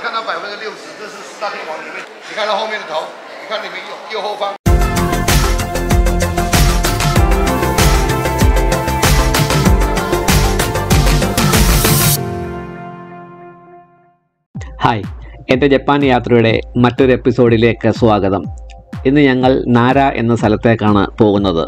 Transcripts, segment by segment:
看到百分之六十，这是四大天王里面，你看到后面的头，你看里面右右后方。 hi എൻ്റെ Japan യാത്രയുടെ മറ്റൊരു എപ്പിസോഡിലേക്ക് സ്വാഗതം ഇന്ന് ഞങ്ങൾ നാര എന്ന സ്ഥലത്തേക്കാണ് പോകുന്നത്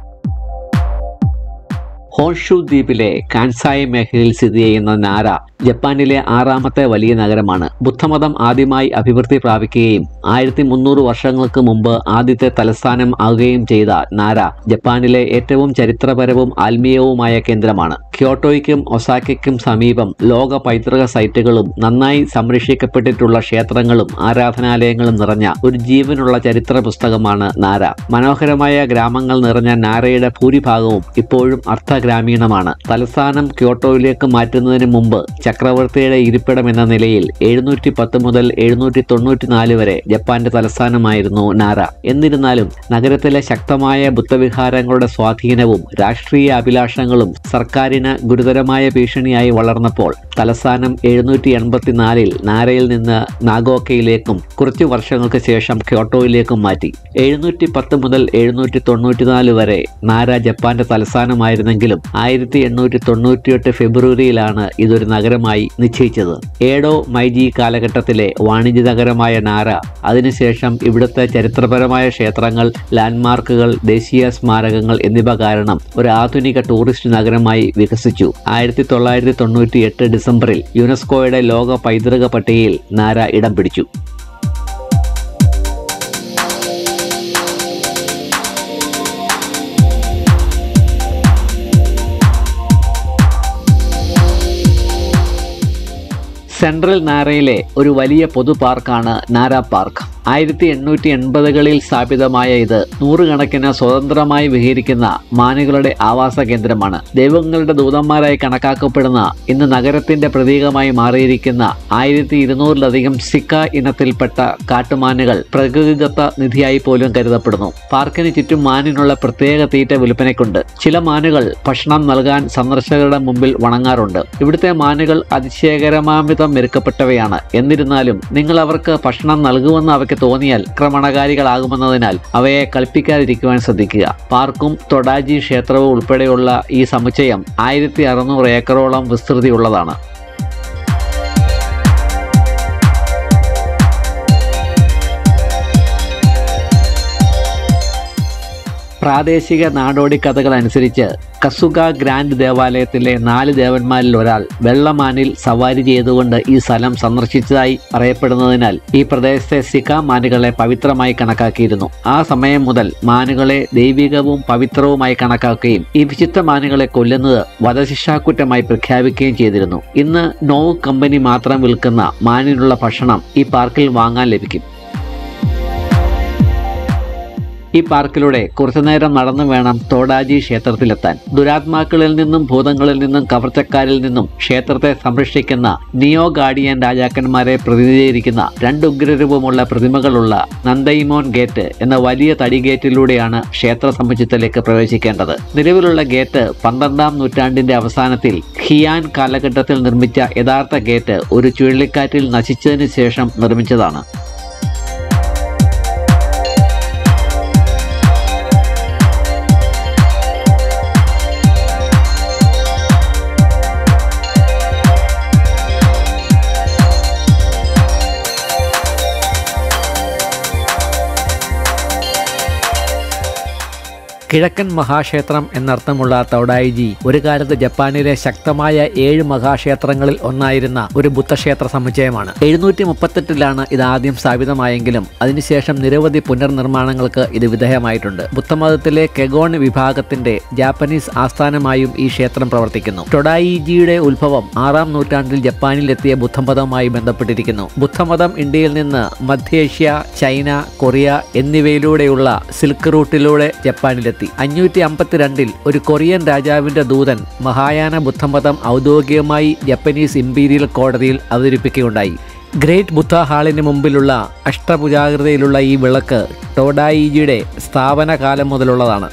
ഹോൺഷു ദ്വീപിലെ കാൻസായി മേഖലയിൽ സ്ഥിതി ചെയ്യുന്ന നാര ജപ്പാനിലെ ആറാമത്തെ വലിയ നഗരമാണ് ബുദ്ധമതം ആദ്യമായി അഭിവൃദ്ധി പ്രാപിക്കുകയും ആയിരത്തി മുന്നൂറ് വർഷങ്ങൾക്ക് മുമ്പ് ആദ്യത്തെ തലസ്ഥാനം ആകുകയും ചെയ്ത നാര ജപ്പാനിലെ ഏറ്റവും ചരിത്രപരവും ആത്മീയവുമായ കേന്ദ്രമാണ് ക്യോട്ടോയ്ക്കും ഒസാക്കയ്ക്കും സമീപം ലോക പൈതൃക സൈറ്റുകളും നന്നായി സംരക്ഷിക്കപ്പെട്ടിട്ടുള്ള ക്ഷേത്രങ്ങളും ആരാധനാലയങ്ങളും നിറഞ്ഞ ഒരു ജീവനുള്ള ചരിത്ര പുസ്തകമാണ് നാര മനോഹരമായ ഗ്രാമങ്ങൾ നിറഞ്ഞ നാരയുടെ ഭൂരിഭാഗവും ഇപ്പോഴും അർത്ഥഗ്രാമീണമാണ് തലസ്ഥാനം ക്യോട്ടോയിലേക്ക് മാറ്റുന്നതിന് മുമ്പ് ചക്രവർത്തിയുടെ ഇരിപ്പിടം എന്ന നിലയിൽ എഴുന്നൂറ്റി പത്ത് മുതൽ എഴുന്നൂറ്റി തൊണ്ണൂറ്റി നാല് വരെ ജപ്പാന്റെ തലസ്ഥാനമായിരുന്നു നാര എന്നിരുന്നാലും നഗരത്തിലെ ശക്തമായ ബുദ്ധവിഹാരങ്ങളുടെ സ്വാധീനവും രാഷ്ട്രീയ അഭിലാഷങ്ങളും സർക്കാരിന് ഗുരുതരമായ ഭീഷണിയായി വളർന്നപ്പോൾ തലസ്ഥാനം എഴുന്നൂറ്റി എൺപത്തിനാലിൽ നാരയിൽ നിന്ന് നാഗോക്കയിലേക്കും കുറച്ചു വർഷങ്ങൾക്ക് ശേഷം ക്യോട്ടോയിലേക്കും മാറ്റി എഴുന്നൂറ്റി പത്ത് മുതൽ എഴുന്നൂറ്റി തൊണ്ണൂറ്റിനാല് വരെ നാര ജപ്പാന്റെ തലസ്ഥാനമായിരുന്നെങ്കിലും ആയിരത്തി എണ്ണൂറ്റി തൊണ്ണൂറ്റിയെട്ട് ഫെബ്രുവരിയിലാണ് ഇതൊരു നഗരമായി നിശ്ചയിച്ചത് ഏഡോ മൈജി കാലഘട്ടത്തിലെ വാണിജ്യ നഗരമായ നാര അതിനുശേഷം ഇവിടുത്തെ ചരിത്രപരമായ ക്ഷേത്രങ്ങൾ ലാൻഡ്മാർക്കുകൾ ദേശീയ സ്മാരകങ്ങൾ എന്നിവ കാരണം ഒരു ആധുനിക ടൂറിസ്റ്റ് നഗരമായി വികസിച്ചു ആയിരത്തി തൊള്ളായിരത്തി തൊണ്ണൂറ്റി എട്ട് ഡിസംബറിൽ യുനെസ്കോയുടെ ലോക പൈതൃക പട്ടികയിൽ നാര ഇടം പിടിച്ചു സെൻട്രൽ നാരയിലെ ഒരു വലിയ പൊതു പാർക്കാണ് നാര പാർക്ക് ആയിരത്തി എണ്ണൂറ്റി എൺപതുകളിൽ സ്ഥാപിതമായ ഇത് നൂറുകണക്കിന് സ്വതന്ത്രമായി വിഹരിക്കുന്ന മാനുകളുടെ ആവാസ കേന്ദ്രമാണ് ദൈവങ്ങളുടെ ദൂതന്മാരായി കണക്കാക്കപ്പെടുന്ന ഇന്ന് നഗരത്തിന്റെ പ്രതീകമായി മാറിയിരിക്കുന്ന ആയിരത്തി ഇരുന്നൂറിലധികം സിക്ക ഇനത്തിൽപ്പെട്ട കാട്ടുമാനുകൾ പ്രകൃതിദത്ത നിധിയായി പോലും കരുതപ്പെടുന്നു പാർക്കിന് ചുറ്റും മാനിനുള്ള പ്രത്യേക തീറ്റ വിൽപ്പനയ്ക്കുണ്ട് ചില മാനുകൾ ഭക്ഷണം നൽകാൻ സന്ദർശകരുടെ മുമ്പിൽ വണങ്ങാറുണ്ട് ഇവിടുത്തെ മാനുകൾ അതിശയകരമാമിതം മെരുക്കപ്പെട്ടവയാണ് എന്നിരുന്നാലും നിങ്ങൾ അവർക്ക് ഭക്ഷണം നൽകുമെന്ന് അവയ്ക്ക് തോന്നിയാൽ ആക്രമണകാരികളാകുമെന്നതിനാൽ അവയെ കളിപ്പിക്കാതിരിക്കുവാൻ ശ്രദ്ധിക്കുക പാർക്കും തൊഡാജി ക്ഷേത്രവും ഉൾപ്പെടെയുള്ള ഈ സമുച്ചയം ആയിരത്തി അറുന്നൂറ് ഏക്കറോളം വിസ്തൃതിയുള്ളതാണ് പ്രാദേശിക നാടോടി കഥകൾ അനുസരിച്ച് കസുഗ ഗ്രാൻഡ് ദേവാലയത്തിലെ നാല് ദേവന്മാരിൽ ഒരാൾ വെള്ളമാനിൽ സവാരി ചെയ്തുകൊണ്ട് ഈ സ്ഥലം സന്ദർശിച്ചതായി പറയപ്പെടുന്നതിനാൽ ഈ പ്രദേശത്തെ സിക്ക മാനുകളെ പവിത്രമായി കണക്കാക്കിയിരുന്നു ആ സമയം മുതൽ മാനുകളെ ദൈവികവും പവിത്രവുമായി കണക്കാക്കുകയും ഈ വിചിത്ര മാനുകളെ കൊല്ലുന്നത് വധശിക്ഷാക്കുറ്റമായി പ്രഖ്യാപിക്കുകയും ചെയ്തിരുന്നു ഇന്ന് നോവ് കമ്പനി മാത്രം വിൽക്കുന്ന മാനിനുള്ള ഭക്ഷണം ഈ പാർക്കിൽ വാങ്ങാൻ ലഭിക്കും ഈ പാർക്കിലൂടെ കുറച്ചുനേരം നടന്നു വേണം തോടാജി ക്ഷേത്രത്തിലെത്താൻ ദുരാത്മാക്കളിൽ നിന്നും ഭൂതങ്ങളിൽ നിന്നും കവർച്ചക്കാരിൽ നിന്നും ക്ഷേത്രത്തെ സംരക്ഷിക്കുന്ന നിയോ ഗാർഡിയൻ രാജാക്കന്മാരെ പ്രതിനിധീകരിക്കുന്ന രണ്ട് ഉഗ്രരൂപമുള്ള പ്രതിമകളുള്ള നന്ദൈമോൻ ഗേറ്റ് എന്ന വലിയ തടി ഗേറ്റിലൂടെയാണ് ക്ഷേത്ര സമുച്ചയത്തിലേക്ക് പ്രവേശിക്കേണ്ടത് നിലവിലുള്ള ഗേറ്റ് പന്ത്രണ്ടാം നൂറ്റാണ്ടിന്റെ അവസാനത്തിൽ ഹിയാൻ കാലഘട്ടത്തിൽ നിർമ്മിച്ച യഥാർത്ഥ ഗേറ്റ് ഒരു ചുഴലിക്കാറ്റിൽ നശിച്ചതിന് ശേഷം നിർമ്മിച്ചതാണ് കിഴക്കൻ മഹാക്ഷേത്രം എന്നർത്ഥമുള്ള തൗഡായിജി ഒരു കാലത്ത് ജപ്പാനിലെ ശക്തമായ ഏഴ് മഹാക്ഷേത്രങ്ങളിൽ ഒന്നായിരുന്ന ഒരു ബുദ്ധക്ഷേത്ര സമുച്ചയമാണ് എഴുന്നൂറ്റി മുപ്പത്തെട്ടിലാണ് ഇത് ആദ്യം സ്ഥാപിതമായെങ്കിലും അതിനുശേഷം നിരവധി പുനർനിർമ്മാണങ്ങൾക്ക് ഇത് വിധേയമായിട്ടുണ്ട് ബുദ്ധമതത്തിലെ കെഗോൺ വിഭാഗത്തിന്റെ ജാപ്പനീസ് ആസ്ഥാനമായും ഈ ക്ഷേത്രം പ്രവർത്തിക്കുന്നു ടൊഡായിജിയുടെ ഉത്ഭവം ആറാം നൂറ്റാണ്ടിൽ ജപ്പാനിലെത്തിയ ബുദ്ധമതവുമായി ബന്ധപ്പെട്ടിരിക്കുന്നു ബുദ്ധമതം ഇന്ത്യയിൽ നിന്ന് മധ്യേഷ്യ ചൈന കൊറിയ എന്നിവയിലൂടെയുള്ള സിൽക്ക് റൂട്ടിലൂടെ ജപ്പാനിലെത്തി അഞ്ഞൂറ്റി അമ്പത്തിരണ്ടിൽ ഒരു കൊറിയൻ രാജാവിന്റെ ദൂതൻ മഹായാന ബുദ്ധമതം ഔദ്യോഗികമായി ജപ്പനീസ് ഇമ്പീരിയൽ കോടതിയിൽ അവതരിപ്പിക്കുകയുണ്ടായി ഗ്രേറ്റ് ബുദ്ധ ഹാളിന് മുമ്പിലുള്ള അഷ്ടഭുജാകൃതിയിലുള്ള ഈ വിളക്ക് ടോഡായിജിയുടെ സ്ഥാപന കാലം മുതലുള്ളതാണ്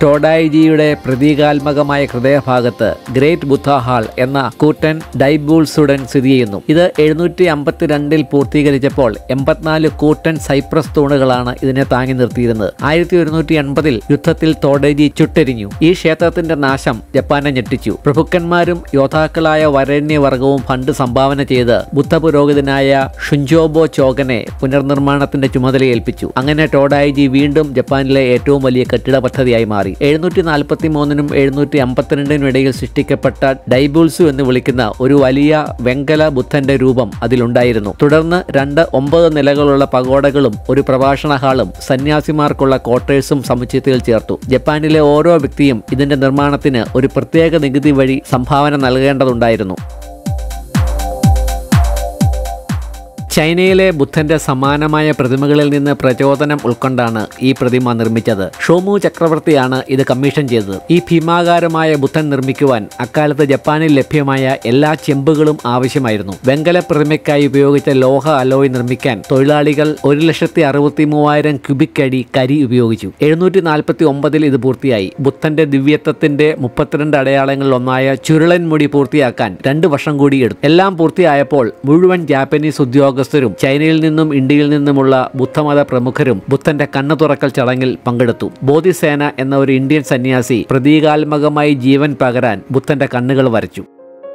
ടോഡായിജിയുടെ പ്രതീകാത്മകമായ ഹൃദയഭാഗത്ത് ഗ്രേറ്റ് ബുദ്ധ ഹാൾ എന്ന കൂറ്റൻ ഡൈബൂൾസുടൻ സ്ഥിതി ചെയ്യുന്നു ഇത് എഴുന്നൂറ്റി അമ്പത്തിരണ്ടിൽ പൂർത്തീകരിച്ചപ്പോൾ എൺപത്തിനാല് കൂറ്റൻ സൈപ്രസ് തൂണുകളാണ് ഇതിനെ താങ്ങി നിർത്തിയിരുന്നത് ആയിരത്തി ഒരുന്നൂറ്റി എൺപതിൽ യുദ്ധത്തിൽ തോഡേജി ചുട്ടെരിഞ്ഞു ഈ ക്ഷേത്രത്തിന്റെ നാശം ജപ്പാനെ ഞെട്ടിച്ചു പ്രഭുക്കന്മാരും യോദ്ധാക്കളായ വരണ്യവർഗവും ഫണ്ട് സംഭാവന ചെയ്ത് ബുദ്ധപുരോഹിതനായ ഷുഞ്ചോബോ ചോഗനെ പുനർനിർമ്മാണത്തിന്റെ ചുമതല ഏൽപ്പിച്ചു അങ്ങനെ ടോഡായിജി വീണ്ടും ജപ്പാനിലെ ഏറ്റവും വലിയ കെട്ടിട പദ്ധതിയായി മാറി എഴുന്നൂറ്റി നാൽപ്പത്തി മൂന്നിനും എഴുന്നൂറ്റി അമ്പത്തിരണ്ടിനും ഇടയിൽ സൃഷ്ടിക്കപ്പെട്ട ഡൈബുൾസു എന്ന് വിളിക്കുന്ന ഒരു വലിയ വെങ്കല ബുദ്ധന്റെ രൂപം അതിലുണ്ടായിരുന്നു തുടർന്ന് രണ്ട് ഒമ്പത് നിലകളുള്ള പഗോഡകളും ഒരു പ്രഭാഷണ ഹാളും സന്യാസിമാർക്കുള്ള ക്വാർട്ടേഴ്സും സമുച്ചയത്തിൽ ചേർത്തു ജപ്പാനിലെ ഓരോ വ്യക്തിയും ഇതിന്റെ നിർമ്മാണത്തിന് ഒരു പ്രത്യേക നികുതി വഴി സംഭാവന നൽകേണ്ടതുണ്ടായിരുന്നു ചൈനയിലെ ബുദ്ധന്റെ സമാനമായ പ്രതിമകളിൽ നിന്ന് പ്രചോദനം ഉൾക്കൊണ്ടാണ് ഈ പ്രതിമ നിർമ്മിച്ചത് ഷോമു ചക്രവർത്തിയാണ് ഇത് കമ്മീഷൻ ചെയ്തത് ഈ ഭീമാകാരമായ ബുദ്ധൻ നിർമ്മിക്കുവാൻ അക്കാലത്ത് ജപ്പാനിൽ ലഭ്യമായ എല്ലാ ചെമ്പുകളും ആവശ്യമായിരുന്നു വെങ്കല പ്രതിമയ്ക്കായി ഉപയോഗിച്ച ലോഹ അലോയ് നിർമ്മിക്കാൻ തൊഴിലാളികൾ ഒരു ലക്ഷത്തി അറുപത്തി മൂവായിരം ക്യൂബിക് അടി കരി ഉപയോഗിച്ചു എഴുന്നൂറ്റി നാൽപ്പത്തി ഒമ്പതിൽ ഇത് പൂർത്തിയായി ബുദ്ധന്റെ ദിവ്യത്വത്തിന്റെ മുപ്പത്തിരണ്ട് അടയാളങ്ങളിൽ ഒന്നായ ചുരുളൻ മുടി പൂർത്തിയാക്കാൻ രണ്ട് വർഷം കൂടി എടുത്തു എല്ലാം പൂർത്തിയായപ്പോൾ മുഴുവൻ ജാപ്പനീസ് ഉദ്യോഗസ്ഥരും ചൈനയിൽ നിന്നും ഇന്ത്യയിൽ നിന്നുമുള്ള ബുദ്ധമത പ്രമുഖരും ബുദ്ധന്റെ കണ്ണു തുറക്കൽ ചടങ്ങിൽ പങ്കെടുത്തു ബോധിസേന എന്ന ഒരു ഇന്ത്യൻ സന്യാസി പ്രതീകാത്മകമായി ജീവൻ പകരാൻ ബുദ്ധന്റെ കണ്ണുകൾ വരച്ചു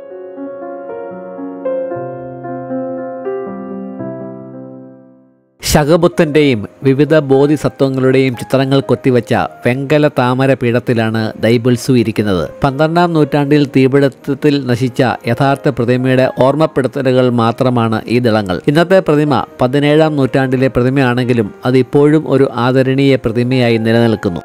ശകബുദ്ധന്റെയും വിവിധ ബോധിസത്വങ്ങളുടെയും ചിത്രങ്ങൾ കൊത്തിവെച്ച വെങ്കല താമര പീഠത്തിലാണ് ദൈബിൾസു ഇരിക്കുന്നത് പന്ത്രണ്ടാം നൂറ്റാണ്ടിൽ തീപിടുത്തത്തിൽ നശിച്ച യഥാർത്ഥ പ്രതിമയുടെ ഓർമ്മപ്പെടുത്തലുകൾ മാത്രമാണ് ഈ ദളങ്ങൾ ഇന്നത്തെ പ്രതിമ പതിനേഴാം നൂറ്റാണ്ടിലെ പ്രതിമയാണെങ്കിലും അത് ഇപ്പോഴും ഒരു ആദരണീയ പ്രതിമയായി നിലനിൽക്കുന്നു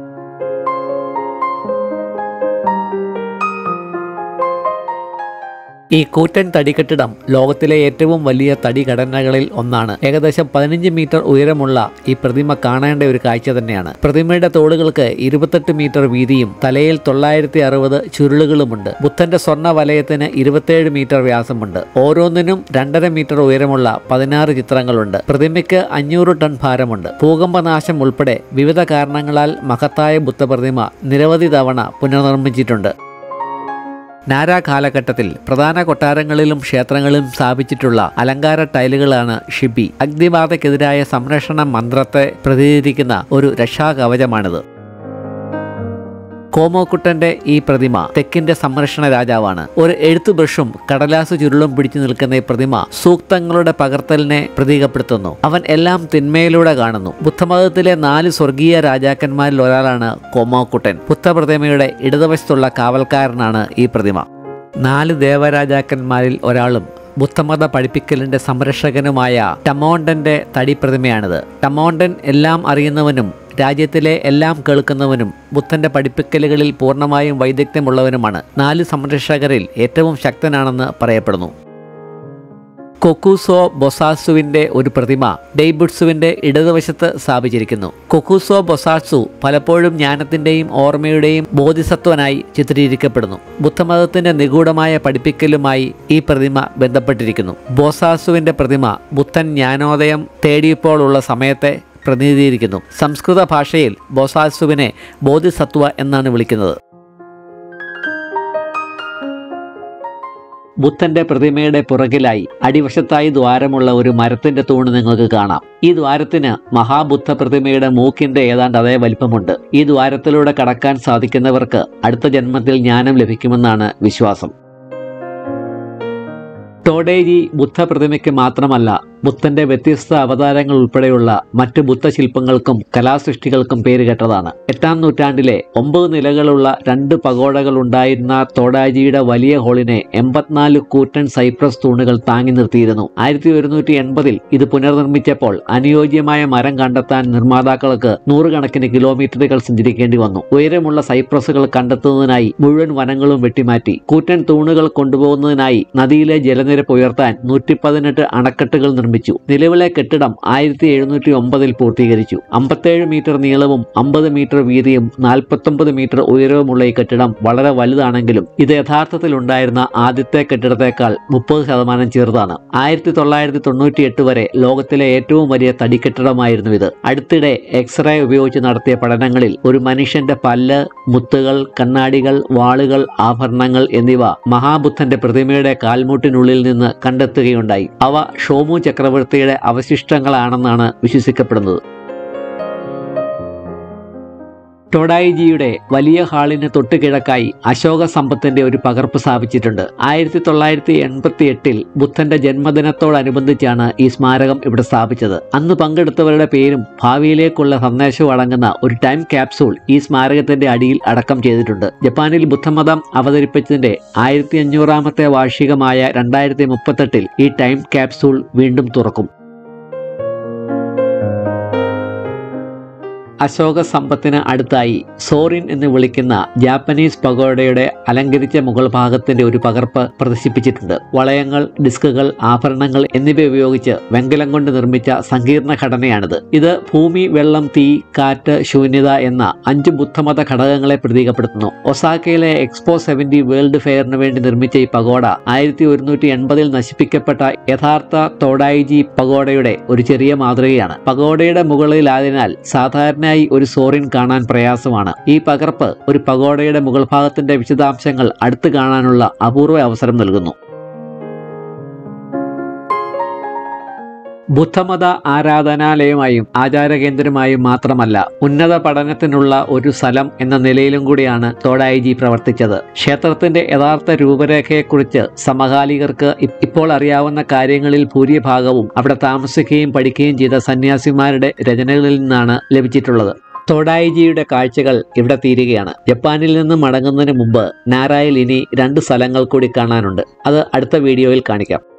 ഈ കൂറ്റൻ തടികെട്ടിടം ലോകത്തിലെ ഏറ്റവും വലിയ തടി ഘടനകളിൽ ഒന്നാണ് ഏകദേശം പതിനഞ്ച് മീറ്റർ ഉയരമുള്ള ഈ പ്രതിമ കാണേണ്ട ഒരു കാഴ്ച തന്നെയാണ് പ്രതിമയുടെ തോളുകൾക്ക് ഇരുപത്തെട്ട് മീറ്റർ വീതിയും തലയിൽ തൊള്ളായിരത്തി അറുപത് ചുരുളുകളുമുണ്ട് ബുദ്ധന്റെ സ്വർണ്ണ വലയത്തിന് ഇരുപത്തേഴ് മീറ്റർ വ്യാസമുണ്ട് ഓരോന്നിനും രണ്ടര മീറ്റർ ഉയരമുള്ള പതിനാറ് ചിത്രങ്ങളുണ്ട് പ്രതിമയ്ക്ക് അഞ്ഞൂറ് ടൺ ഭാരമുണ്ട് ഭൂകമ്പനാശം ഉൾപ്പെടെ വിവിധ കാരണങ്ങളാൽ മഹത്തായ ബുദ്ധപ്രതിമ നിരവധി തവണ പുനർനിർമ്മിച്ചിട്ടുണ്ട് നാര കാലഘട്ടത്തിൽ പ്രധാന കൊട്ടാരങ്ങളിലും ക്ഷേത്രങ്ങളിലും സ്ഥാപിച്ചിട്ടുള്ള അലങ്കാര ടൈലുകളാണ് ഷിബി അഗ്നിബാധയ്ക്കെതിരായ സംരക്ഷണ മന്ത്രത്തെ പ്രതിനിധീകരിക്കുന്ന ഒരു രക്ഷാകവചമാണിത് കോമോക്കുട്ടന്റെ ഈ പ്രതിമ തെക്കിന്റെ സംരക്ഷണ രാജാവാണ് ഒരു എഴുത്തു ബ്രഷും കടലാസ് ചുരുളും പിടിച്ചു നിൽക്കുന്ന ഈ പ്രതിമ സൂക്തങ്ങളുടെ പകർത്തലിനെ പ്രതീകപ്പെടുത്തുന്നു അവൻ എല്ലാം തിന്മയിലൂടെ കാണുന്നു ബുദ്ധമതത്തിലെ നാല് സ്വർഗീയ രാജാക്കന്മാരിൽ ഒരാളാണ് കോമോക്കുട്ടൻ ബുദ്ധപ്രതിമയുടെ ഇടതുവശത്തുള്ള കാവൽക്കാരനാണ് ഈ പ്രതിമ നാല് ദേവരാജാക്കന്മാരിൽ ഒരാളും ബുദ്ധമത പഠിപ്പിക്കലിന്റെ സംരക്ഷകനുമായ ടമോണ്ടന്റെ തടിപ്രതിമയാണിത് ടമോണ്ടൻ എല്ലാം അറിയുന്നവനും രാജ്യത്തിലെ എല്ലാം കേൾക്കുന്നവനും ബുദ്ധന്റെ പഠിപ്പിക്കലുകളിൽ പൂർണ്ണമായും വൈദഗ്ധ്യമുള്ളവനുമാണ് നാല് സംരക്ഷകരിൽ ഏറ്റവും ശക്തനാണെന്ന് പറയപ്പെടുന്നു കൊക്കൂസോ ബൊസാസുവിന്റെ ഒരു പ്രതിമ ഡെയ്ബുട്സുവിന്റെ ഇടതുവശത്ത് സ്ഥാപിച്ചിരിക്കുന്നു കൊക്കൂസോ ബൊസാസു പലപ്പോഴും ജ്ഞാനത്തിന്റെയും ഓർമ്മയുടെയും ബോധിസത്വനായി ചിത്രീകരിക്കപ്പെടുന്നു ബുദ്ധമതത്തിന്റെ നിഗൂഢമായ പഠിപ്പിക്കലുമായി ഈ പ്രതിമ ബന്ധപ്പെട്ടിരിക്കുന്നു ബോസാസുവിന്റെ പ്രതിമ ബുദ്ധൻ ജ്ഞാനോദയം തേടിയപ്പോൾ ഉള്ള സമയത്തെ പ്രതിനിധീകരിക്കുന്നു സംസ്കൃത ഭാഷയിൽ ബോസാസുവിനെ ബോധിസത്വ എന്നാണ് വിളിക്കുന്നത് ബുദ്ധന്റെ പ്രതിമയുടെ പുറകിലായി അടിവശത്തായി ദ്വാരമുള്ള ഒരു മരത്തിന്റെ തൂണ് നിങ്ങൾക്ക് കാണാം ഈ ദ്വാരത്തിന് മഹാബുദ്ധ പ്രതിമയുടെ മൂക്കിന്റെ ഏതാണ്ട് അതേ വലിപ്പമുണ്ട് ഈ ദ്വാരത്തിലൂടെ കടക്കാൻ സാധിക്കുന്നവർക്ക് അടുത്ത ജന്മത്തിൽ ജ്ഞാനം ലഭിക്കുമെന്നാണ് വിശ്വാസം ടോഡേജി ബുദ്ധ പ്രതിമയ്ക്ക് മാത്രമല്ല ബുദ്ധന്റെ വ്യത്യസ്ത അവതാരങ്ങൾ ഉൾപ്പെടെയുള്ള മറ്റ് ബുദ്ധശില്പങ്ങൾക്കും കലാസൃഷ്ടികൾക്കും പേരുകേട്ടതാണ് എട്ടാം നൂറ്റാണ്ടിലെ ഒമ്പത് നിലകളുള്ള രണ്ട് പഗോഡകൾ ഉണ്ടായിരുന്ന തോഡാജിയുടെ വലിയ ഹോളിനെ എൺപത്തിനാല് കൂറ്റൻ സൈപ്രസ് തൂണുകൾ താങ്ങി നിർത്തിയിരുന്നു ആയിരത്തി ഒരുന്നൂറ്റി എൺപതിൽ ഇത് പുനർനിർമ്മിച്ചപ്പോൾ അനുയോജ്യമായ മരം കണ്ടെത്താൻ നിർമ്മാതാക്കൾക്ക് നൂറുകണക്കിന് കിലോമീറ്ററുകൾ സഞ്ചരിക്കേണ്ടി വന്നു ഉയരമുള്ള സൈപ്രസുകൾ കണ്ടെത്തുന്നതിനായി മുഴുവൻ വനങ്ങളും വെട്ടിമാറ്റി കൂറ്റൻ തൂണുകൾ കൊണ്ടുപോകുന്നതിനായി നദിയിലെ ജലനിരപ്പ് ഉയർത്താൻ നൂറ്റി പതിനെട്ട് അണക്കെട്ടുകൾ നിർമ്മിച്ചു നിർമ്മിച്ചു നിലവിലെ കെട്ടിടം ആയിരത്തി എഴുന്നൂറ്റി ഒമ്പതിൽ പൂർത്തീകരിച്ചു അമ്പത്തേഴ് മീറ്റർ നീളവും അമ്പത് മീറ്റർ വീതിയും നാൽപ്പത്തൊമ്പത് മീറ്റർ ഉയരവുമുള്ള ഈ കെട്ടിടം വളരെ വലുതാണെങ്കിലും ഇത് യഥാർത്ഥത്തിൽ ഉണ്ടായിരുന്ന ആദ്യത്തെ കെട്ടിടത്തേക്കാൾ മുപ്പത് ശതമാനം ചെറുതാണ് ആയിരത്തി തൊള്ളായിരത്തി തൊണ്ണൂറ്റി എട്ട് വരെ ലോകത്തിലെ ഏറ്റവും വലിയ തടിക്കെട്ടിടമായിരുന്നു ഇത് അടുത്തിടെ എക്സ്റേ ഉപയോഗിച്ച് നടത്തിയ പഠനങ്ങളിൽ ഒരു മനുഷ്യന്റെ പല്ല് മുത്തുകൾ കണ്ണാടികൾ വാളുകൾ ആഭരണങ്ങൾ എന്നിവ മഹാബുദ്ധന്റെ പ്രതിമയുടെ കാൽമുട്ടിനുള്ളിൽ നിന്ന് കണ്ടെത്തുകയുണ്ടായി അവ ഷോമു ചക്രവർത്തിയുടെ അവശിഷ്ടങ്ങളാണെന്നാണ് വിശ്വസിക്കപ്പെടുന്നത് ടൊഡായിജിയുടെ വലിയ ഹാളിന് തൊട്ടു കിഴക്കായി അശോക സമ്പത്തിന്റെ ഒരു പകർപ്പ് സ്ഥാപിച്ചിട്ടുണ്ട് ആയിരത്തി തൊള്ളായിരത്തി എൺപത്തി എട്ടിൽ ബുദ്ധന്റെ ജന്മദിനത്തോടനുബന്ധിച്ചാണ് ഈ സ്മാരകം ഇവിടെ സ്ഥാപിച്ചത് അന്ന് പങ്കെടുത്തവരുടെ പേരും ഭാവിയിലേക്കുള്ള സന്ദേശവും അടങ്ങുന്ന ഒരു ടൈം ക്യാപ്സൂൾ ഈ സ്മാരകത്തിന്റെ അടിയിൽ അടക്കം ചെയ്തിട്ടുണ്ട് ജപ്പാനിൽ ബുദ്ധമതം അവതരിപ്പിച്ചതിന്റെ ആയിരത്തി അഞ്ഞൂറാമത്തെ വാർഷികമായ രണ്ടായിരത്തി മുപ്പത്തെട്ടിൽ ഈ ടൈം ക്യാപ്സൂൾ വീണ്ടും തുറക്കും അശോക സമ്പത്തിന് അടുത്തായി സോറിൻ എന്ന് വിളിക്കുന്ന ജാപ്പനീസ് പഗോഡയുടെ അലങ്കരിച്ച മുകൾ ഭാഗത്തിന്റെ ഒരു പകർപ്പ് പ്രദർശിപ്പിച്ചിട്ടുണ്ട് വളയങ്ങൾ ഡിസ്കുകൾ ആഭരണങ്ങൾ എന്നിവ ഉപയോഗിച്ച് വെങ്കലം കൊണ്ട് നിർമ്മിച്ച സങ്കീർണ ഘടനയാണിത് ഇത് ഭൂമി വെള്ളം തീ കാറ്റ് ശൂന്യത എന്ന അഞ്ച് ബുദ്ധമത ഘടകങ്ങളെ പ്രതീകപ്പെടുത്തുന്നു ഒസാക്കയിലെ എക്സ്പോ സെവന്റി വേൾഡ് ഫെയറിന് വേണ്ടി നിർമ്മിച്ച ഈ പഗോഡ ആയിരത്തി ഒരുന്നൂറ്റി എൺപതിൽ നശിപ്പിക്കപ്പെട്ട യഥാർത്ഥ തോഡായിജി പഗോഡയുടെ ഒരു ചെറിയ മാതൃകയാണ് പഗോഡയുടെ മുകളിലായതിനാൽ സാധാരണയായി ഒരു സോറിൻ കാണാൻ പ്രയാസമാണ് ഈ പകർപ്പ് ഒരു പഗോഡയുടെ മുകൾ ഭാഗത്തിന്റെ വിശദാംശങ്ങൾ അടുത്ത് കാണാനുള്ള അപൂർവ അവസരം നൽകുന്നു ബുദ്ധമത ആരാധനാലയമായും ആചാരകേന്ദ്രമായും മാത്രമല്ല ഉന്നത പഠനത്തിനുള്ള ഒരു സ്ഥലം എന്ന നിലയിലും കൂടിയാണ് തോഡായിജി പ്രവർത്തിച്ചത് ക്ഷേത്രത്തിന്റെ യഥാർത്ഥ രൂപരേഖയെക്കുറിച്ച് സമകാലികർക്ക് ഇ- ഇപ്പോൾ അറിയാവുന്ന കാര്യങ്ങളിൽ ഭൂരിഭാഗവും അവിടെ താമസിക്കുകയും പഠിക്കുകയും ചെയ്ത സന്യാസിമാരുടെ രചനകളിൽ നിന്നാണ് ലഭിച്ചിട്ടുള്ളത് തോഡായിജിയുടെ കാഴ്ചകൾ ഇവിടെ തീരുകയാണ് ജപ്പാനിൽ നിന്ന് മടങ്ങുന്നതിന് മുമ്പ് നാരായിൽ ഇനി രണ്ട് സ്ഥലങ്ങൾ കൂടി കാണാനുണ്ട് അത് അടുത്ത വീഡിയോയിൽ കാണിക്കാം